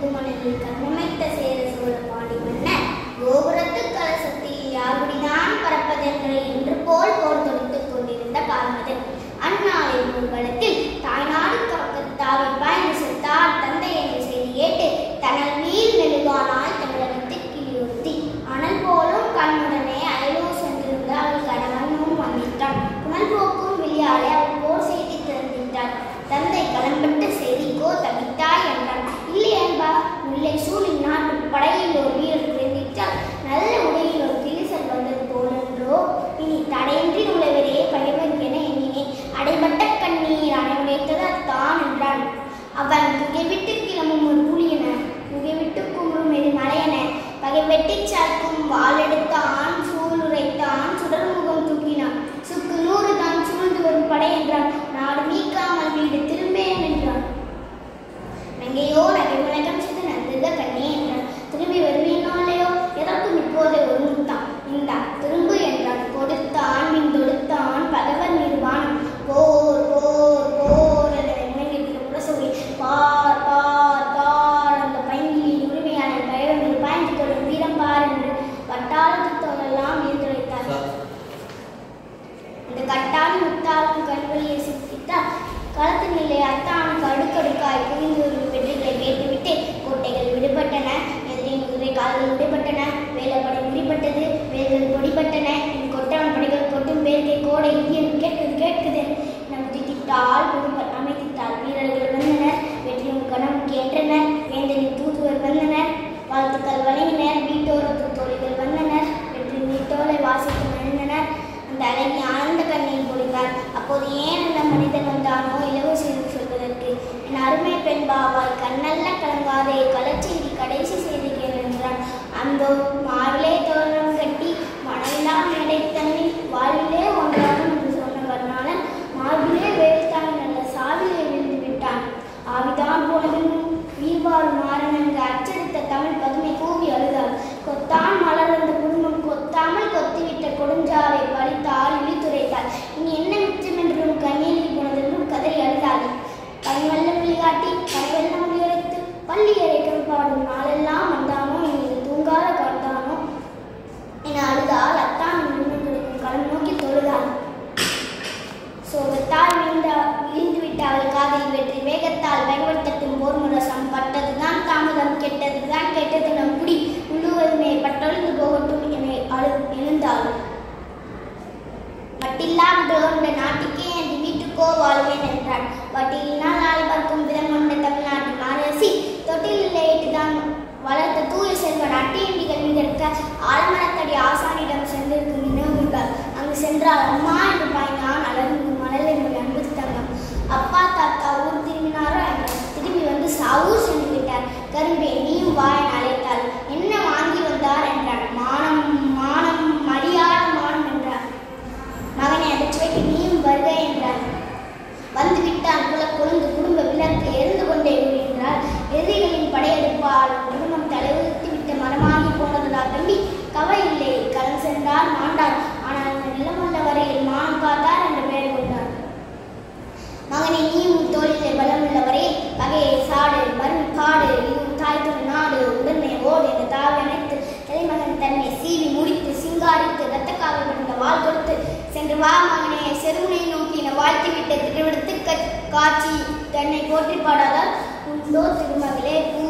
புதுமணலில் கண்ணமைத்த சேர சோழ பாடி மன்னர் கோபுரத்து கலசத்தில் யாகுடிதான் பறப்பதென்று என்று போல் போர் தொடுத்துக் கொண்டிருந்த காலமது அந்நாளில் ஊர்வலத்தில் தாய்நாடு காக்கத்தாவை பாய்ந்து செத்தார் தந்தை என்ற செய்தி கேட்டு தனல் மீள் மெழுகானாய் தமிழகத்தில் கிளியுறுத்தி அனல் போலும் கண்ணுடனே அயலூர் சென்றிருந்த அவள் கணவனும் வந்திட்டான் புனல் போக்கும் விழியாலே அவள் போர் செய்தி திறந்திட்டாள் தந்தை களம்பட்டு செய்திக்கோ தவித்தாய் என்றான் இல்லை என்பா முல்லை சூழின் நாட்டு படையில் ஒரு வீரர் பிறந்திட்டால் நல்ல உடையில் ஒரு கிளிசல் வந்தது போலென்றோ இனி தடையின்றி நுழைவரே பகைவன் என எண்ணினேன் அடைபட்ட கண்ணீர் அணைவுடைத்தது அத்தான் என்றான் அவன் புகைவிட்டு கிளம்பும் ஒரு புலியன புகைவிட்டு குமுறும் எது மலையன பகை வெட்டிச் சாய்க்கும் வாளெடுத்தான் சூளுரைத்தான் சுடர்முகம் தூக்கினான் சுக்கு நூறு தான் சூழ்ந்து வரும் படை என்றான் நாடு நீக்காமல் வீடு திரும்பேன் என்றான் எங்கேயோ நகைமுலகம் செய்து நந்தத கண்ணே என்றான் திரும்பி வருவீனோ இல்லையோ எதற்கும் இப்போதே ஒரு முத்தான் இந்தா திரும்பு என்றான் கொடுத்தான் மின் தொடுத்தான் பகவன் நிர்வான் போர் போர் போர் என்ற முனைவிற்கு முரசொலி பார் பார் பார் அந்த பைங்கிலின் உரிமையான பகவன் மீது பாய்ந்து கொள்ளும் வீரம் பார் என்று வட்டாரத்தோடெல்லாம் வியந்துரைத்தார் அந்த கட்டான முத்தாலும் கண்வழியை சிக்கித்தால் களத்து நிலை அத்தானுக்கு அடுக்கடுக்காய் குவிந்து வரும் வெற்றிகளை கேட்டுவிட்டு கோட்டைகள் விடுபட்டன எதிரின் குதிரை கால்கள் விடுபட்டன வேலைப்படை முடிப்பட்டது வேல்கள் பொடிப்பட்டன என் கொட்டான் படைகள் கொட்டும் பேருக்கை கோடை இந்தியன் கேட்குது கேட்குது நம் திட்டால் குடும்பம் அமைத்திட்டால் வீரர்கள் வந்தனர் வெற்றியும் கணம் கேட்டனர் வேந்தனின் தூதுவர் வந்தனர் வாழ்த்துக்கள் வழங்கினர் வீட்டோரத்து தோழிகள் வந்தனர் வெற்றி வீட்டோலை வாசித்து மகிழ்ந்தனர் அந்த அழகி ஆனந்த கண்ணீர் பொழிந்தார் அப்போது ஏன் அந்த மனிதன் வந்தானோ இலவு செய்தி சொல்வதற்கு என் அருமை பெண் பாவாய் கண்ணல்ல கலங்காதே கலச்செய்தி கடைசி செய்தி கேள் என்றான் அந்த மாவிலே தோரணம் கட்டி மணலாம் மேடை தண்ணி வாழ்விலே ஒன்றாகும் என்று சொன்ன கருணாளன் மாவிலே வேலைத்தான் நல்ல சாவிலே விழுந்து விட்டான் ஆவிதான் போனதும் வீர்வாறு மாறனங்க அச்சடித்த தமிழ் பதுமை கூவி அழுதாள் கொத்தான் மலர்ந்த குடும்பம் கொத்தாமல் கொத்திவிட்ட கொடுஞ்சாவை பறித்தாள் இழித்துரைத்தாள் இனி என்ன மிச்சம் என்றும் கண்ணீரில் போனதென்றும் கதறி அழுதாள் கண்வல்ல விளையாட்டி கரைவெல்லாம் உயர்த்து பள்ளி அறைகள் பாடும் நாளெல்லாம் வந்தானோ இனி இது தூங்காத காட்டானோ என அழுதால் அத்தான் நின்று கொடுக்கும் களம் நோக்கி தொழுதாள் சோகத்தால் விழுந்த விழுந்து விட்ட அவள் காதில் வெற்றி வேகத்தால் பயன்படுத்தட்டும் போர் முரசம் பட்டதுதான் தாமதம் கெட்டதுதான் கெட்டது நம் குடி முழுவதுமே பட்டொழிந்து போகட்டும் என அழு எழுந்தாள் வட்டில்லாம் கொண்ட நாட்டுக்கே எனது வீட்டுக்கோ வாழ்வேன் என்றான் வட்டியினால் நாளை பார்க்கும் விதம் கொண்ட தமிழ்நாட்டு மாரசி தொட்டிலில் இட்டுதான் வளர்த்த தூய செல்வன் அட்டியண்டி கல்வி கற்க ஆலமரத்தடி ஆசானிடம் சென்றிருக்கும் நினைவுகள் அங்கு சென்றால் அம்மா என்று பாய்ந்தான் அழகு மணல் என்னுடைய அன்பு தங்கம் அப்பா தாத்தா ஊர் திரும்பினாரோ என்றார் திரும்பி வந்து சாவூர் சென்று விட்டார் கரும்பே நீயும் வா என அழைத்தாள் என்ன வாங்கி வந்தார் என்றான் மானம் மானம் மரியாத மானம் என்றார் மகனை அதற்றைக்கு நீயும் வருக என்றார் வந்து விட்டான் குல கொழுந்து குடும்ப விளக்கு எரிந்து கொண்டே என்றார் எதிரிகளின் படையெடுப்பால் குடும்பம் தலைவிரித்து விட்ட மரமாகி போனதா தம்பி கவலை இல்லை களம் சென்றார் மாண்டார் ஆனால் அந்த நிலமுள்ள வரையில் மானம் காத்தார் என்ற பெயர் கொண்டார் மகனை நீயும் தோளிலே பலமுள்ளவரே பகையை சாடு வரும் காடு இதுவும் தாய் துணை நாடு உடனே ஓடு என்ற தாவை அணைத்து தலைமகன் தன்னை சீவி முடித்து சிங்காரித்து இரத்த காவல் படுத்த வாள் கொடுத்து சென்று வா மகனே செருமுனை நோக்கி என வாழ்த்தி விட்ட திருவிடத்து காட்சி தன்னை போற்றி பாடாதால் உண்டோ திருமகளே பூ